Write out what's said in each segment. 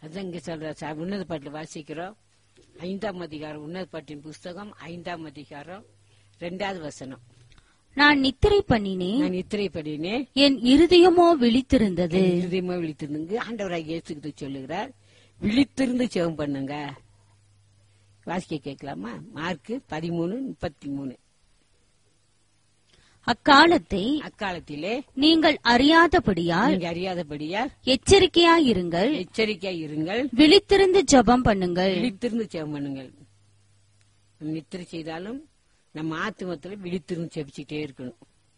அதான் இங்க சொல்ற ச- உன்னத பாட்டில் வாசிக்கிறோம் ஐந்தாம் அதிகாரம் உன்னத பாட்டின் புஸ்தகம் ஐந்தாம் அதிகாரம் ரெண்டாவது வசனம் நான் நித்திரை பண்ணினேன் நான் இத்திரை படினே என் இருதயமோ விழித்திருந்தது இருதயமா விழித்திருந்துங்க ஆண்டவராக இயேசுகிட்டு சொல்லுகிறார் விழித்திருந்து ஜெபம் பண்ணுங்க வாசிக்க கேட்கலாமா மார்க்கு பதிமூணு முப்பத்தி மூணு அக்காலத்தை அக்காலத்திலே நீங்கள் அறியாதபடியால் நீங்க அறியாதபடியால் எச்சரிக்கையாயிருங்கள் எச்சரிக்கையா இருங்கள் விழித்திருந்து ஜெபம் பண்ணுங்கள் விழித்திருந்து ஜெபம் பண்ணுங்கள் நம்ம நித்திரை செய்தாலும் நம்ம ஆத்துமத்துல விழித்திருந்து ஜெபிச்சுட்டே இருக்கணும்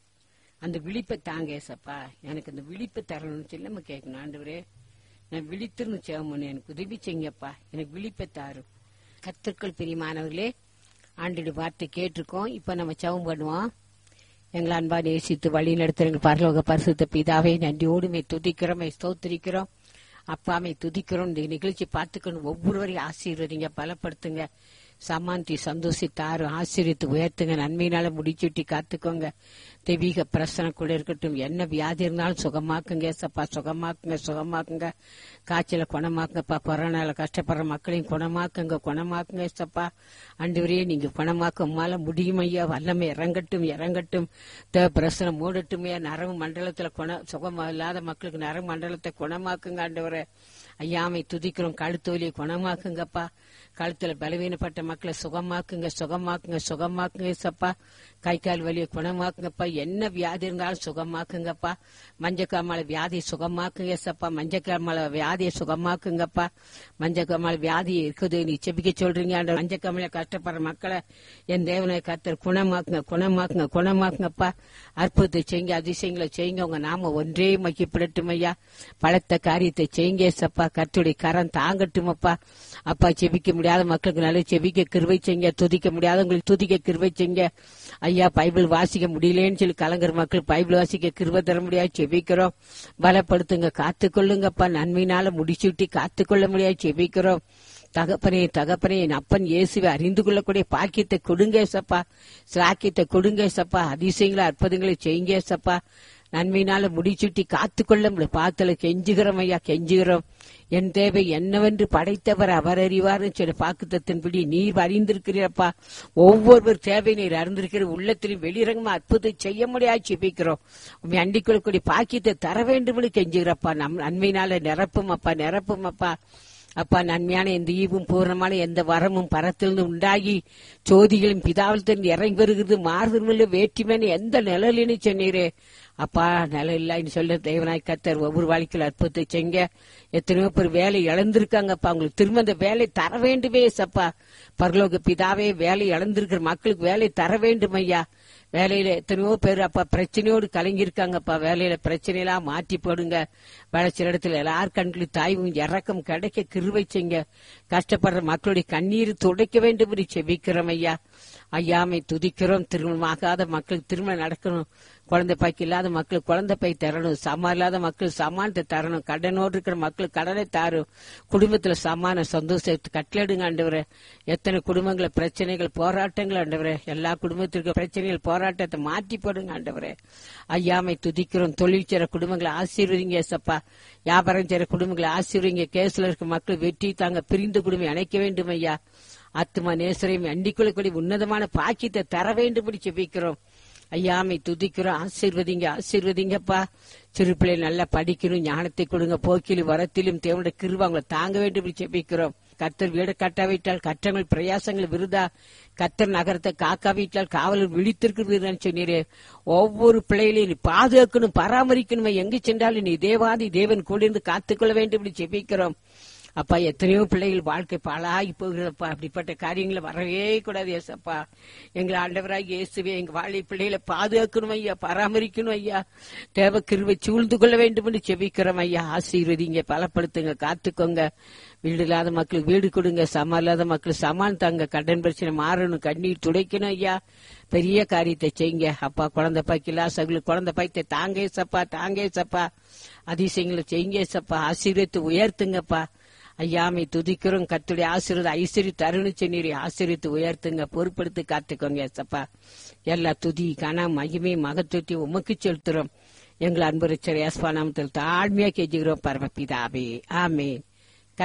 அந்த விழிப்பை தாங்க ஏசப்பா எனக்கு அந்த விழிப்பை தரணும்னு சொல்லி நம்ம கேட்கணும் ஆண்டவரே நான் விழித்திருந்து ஜெபம் பண்ணு எனக்கு உதவி செய்யுங்கப்பா எனக்கு விழிப்பை தாரும் கத்திற்குள் பிரியமானவர்களே ஆண்டோட வார்த்தை கேட்டிருக்கோம் இப்ப நம்ம ஜெபம் பண்ணுவோம் எங்களை அன்பா நேசித்து வழி நடத்துற எங்கள் பரலோக பரிசுத்த பிதாவை நன்றியோடு மே துதிக்கிறோம் மே ஸ்தோத்திரிக்கிறோம் அப்பாமை துதிக்கிறோம் இந்த நிகழ்ச்சி பார்த்துக்கணும் ஒவ்வொருவரையும் ஆசீர்வதிங்க பலப்படுத்துங்க சமாந்தி சந்தோஷித்தாரு ஆசீர்வித்து உயர்த்துங்க நன்மையினால முடிச்சுட்டி காத்துக்கோங்க தெய்வீக பிரசனை கூட இருக்கட்டும் என்ன வியாதி இருந்தாலும் சுகமாக்குங்க சப்பா சுகமாக்குங்க சுகமாக்குங்க காய்ச்சல குணமாக்குங்கப்பா கொரோனால கஷ்டப்படுற மக்களையும் குணமாக்குங்க குணமாக்குங்க சப்பா அண்டுவரே நீங்க குணமாக்க உமால முடியும் ஐயா வல்லமை இறங்கட்டும் இறங்கட்டும் தேவ பிரசனை மூடட்டுமே நரம்பு மண்டலத்துல குண சுகம் இல்லாத மக்களுக்கு நரம்பு மண்டலத்தை குணமாக்குங்க ஆண்டவரே ஐயாமை துதிக்கிறோம் கழுத்து வலியை குணமாக்குங்கப்பா கழுத்துல பலவீனப்பட்ட மக்களை சுகமாக்குங்க சுகமாக்குங்க சுகமாக்குங்க சப்பா கை கால் வலியை குணமாக்குங்கப்பா என்ன வியாதி இருந்தாலும் சுகமாக்குங்கப்பா மஞ்சக்காமலை வியாதியை சுகமாக்குங்க சப்பா மஞ்சக்காமலை வியாதியை சுகமாக்குங்கப்பா மஞ்சக்காமலை வியாதி இருக்குது நீ செபிக்க சொல்றீங்க அந்த மஞ்சக்காமலை கஷ்டப்படுற மக்களை என் தேவனை கத்தர் குணமாக்குங்க குணமாக்குங்க குணமாக்குங்கப்பா அற்புதத்தை செய்யுங்க அதிசயங்களை செய்யுங்க உங்க நாம ஒன்றே மக்கிப்பிடட்டும் ஐயா பலத்த காரியத்தை செய்யுங்க சப்பா கத்துடைய கரம் தாங்கட்டும் அப்பா அப்பா செபிக்க முடியாத மக்களுக்கு நல்ல செபிக்க கிருவை செய்யுங்க துதிக்க முடியாதவங்களுக்கு துதிக்க கிருவை செய்யுங்க ஐயா பைபிள் வாசிக்க முடியலன்னு சொல்லி கலங்குற மக்கள் பைபிள் வாசிக்க கிருவை தர முடியாது செபிக்கிறோம் பலப்படுத்துங்க காத்துக்கொள்ளுங்கப்பா நன்மையினால முடிச்சுட்டி காத்துக்கொள்ள முடியாது செபிக்கிறோம் தகப்பனே தகப்பனே என் அப்பன் இயேசுவை அறிந்து கொள்ளக்கூடிய பாக்கியத்தை கொடுங்க சப்பா சாக்கியத்தை கொடுங்க சப்பா அதிசயங்களை அற்புதங்களை செய்யுங்க சப்பா நன்மையினால முடிச்சுட்டி காத்துக்கொள்ள முடியும் பாத்தல கெஞ்சுகிறோம் ஐயா கெஞ்சுகிறோம் என் தேவை என்னவென்று படைத்தவர் அவர் அறிவார்னு சொல்லி பாக்குத்தத்தின்படி நீர் அறிந்திருக்கிறீரப்பா ஒவ்வொருவர் தேவை நீர் அறிந்திருக்கிற உள்ளத்திலும் வெளிரங்கமா அற்புதம் செய்ய முடியாது செபிக்கிறோம் உண்மை அண்டிக் கொள்ளக்கூடிய பாக்கியத்தை தர வேண்டும் கெஞ்சுகிறப்பா நம் நன்மையினால நிரப்பும் அப்பா நிரப்பும் அப்பா அப்பா நன்மையான எந்த ஈவும் பூர்ணமான எந்த வரமும் பரத்திலிருந்து உண்டாகி ஜோதிகளும் பிதாவில் திறந்து இறங்கி வருகிறது மாறுதல் வேற்றுமையான எந்த நிழலின்னு சொன்னீரே அப்பா நிலம் இல்லைன்னு சொல்ல தேவனாய் கத்தர் ஒவ்வொரு வாழ்க்கையில் அற்புதத்தை செய்ங்க எத்தனையோ பேர் வேலை இழந்திருக்காங்கப்பா அவங்களுக்கு திரும்ப அந்த வேலை தர வேண்டுமே சப்பா பரலோக பிதாவே வேலை இழந்திருக்கிற மக்களுக்கு வேலை தர வேண்டும் ஐயா வேலையில எத்தனையோ பேர் அப்பா பிரச்சனையோடு கலங்கியிருக்காங்கப்பா வேலையில பிரச்சனையெல்லாம் மாற்றி போடுங்க வளர்ச்சி இடத்துல எல்லார் கண்களும் தாய்வும் இறக்கம் கிடைக்க கிருவை செய்ங்க கஷ்டப்படுற மக்களுடைய கண்ணீர் துடைக்க வேண்டும் என்று செபிக்கிறோம் ஐயா ஐயாமை துதிக்கிறோம் திருமணம் ஆகாத மக்களுக்கு திருமணம் நடக்கணும் குழந்தை பாய்க்கு இல்லாத மக்களுக்கு குழந்தை பை தரணும் சமா இல்லாத மக்களுக்கு சமானத்தை தரணும் கடனோடு இருக்கிற மக்களுக்கு கடனை தாரும் குடும்பத்துல சமான சந்தோஷத்தை கட்டளிடுங்க ஆண்டவரே எத்தனை குடும்பங்கள பிரச்சனைகள் போராட்டங்கள் ஆண்டவரே எல்லா குடும்பத்திற்கு பிரச்சனைகள் போராட்டத்தை மாற்றி போடுங்க ஆண்டவரே ஐயாமை துதிக்கிறோம் தொழில் செய்ற குடும்பங்களை ஆசீர்வதிங்க சப்பா வியாபாரம் செய்ற குடும்பங்களை ஆசீர்வதிங்க கேஸ்ல இருக்க மக்கள் வெற்றி தாங்க பிரிந்து குடும்பம் அணைக்க வேண்டும் ஐயா ஆத்மா நேசரையும் அண்டிக்குள்ளக்கூடிய உன்னதமான பாக்கியத்தை தர வேண்டும்படி செபிக்கிறோம் ஐயாமை துதிக்கிறோம் ஆசீர்வதிங்க ஆசீர்வதிங்கப்பா சிறு பிள்ளை நல்லா படிக்கணும் ஞானத்தை கொடுங்க போக்கிலும் வரத்திலும் தேவனுடைய கிருப அவங்களை தாங்க வேண்டும் என்று செபிக்கிறோம் கத்தர் வீடு கட்டாவிட்டால் கற்றங்கள் பிரயாசங்கள் விருதா கத்தர் நகரத்தை காக்காவிட்டால் காவலர் விழித்திருக்கிறது சொன்னீரே ஒவ்வொரு பிள்ளைகளையும் நீ பாதுகாக்கணும் பராமரிக்கணுமே எங்கு சென்றாலும் நீ தேவாதி தேவன் கூட இருந்து காத்துக்கொள்ள வேண்டும் என்று செபிக்கிறோம் அப்பா எத்தனையோ பிள்ளைகள் வாழ்க்கை பாழாகி போகிறப்பா அப்படிப்பட்ட காரியங்களை வரவே கூடாது ஏசப்பா எங்களை ஆண்டவராக இயேசுவே எங்க வாழை பிள்ளைகளை பாதுகாக்கணும் ஐயா பராமரிக்கணும் ஐயா தேவ கிருவை சூழ்ந்து கொள்ள வேண்டும் என்று செபிக்கிறோம் ஐயா ஆசீர்வதிங்க பலப்படுத்துங்க காத்துக்கோங்க வீடு இல்லாத மக்களுக்கு வீடு கொடுங்க சமம் இல்லாத மக்கள் சமான் தாங்க கடன் பிரச்சனை மாறணும் கண்ணீர் துடைக்கணும் ஐயா பெரிய காரியத்தை செய்யுங்க அப்பா குழந்தை பாய்க்கலா சகுல குழந்தை பாய்த்தை தாங்கே சப்பா தாங்கே சப்பா அதிசயங்களை செய்யுங்க சப்பா ஆசீர்வத்து உயர்த்துங்கப்பா ஐயாமை துதிக்கிறோம் கத்துடைய ஆசீர்வாத ஐஸ்வரி தருணு சென்னீரை ஆசீர்வித்து உயர்த்துங்க பொறுப்படுத்தி காத்துக்கோங்க சப்பா எல்லா துதி கன மகிமை மகத்துவத்தை உமக்கு செலுத்துறோம் எங்கள் அன்பு ரச்சர் யாஸ்பா நாமத்தில் தாழ்மையா கெஞ்சுகிறோம் பரமபிதாவே ஆமே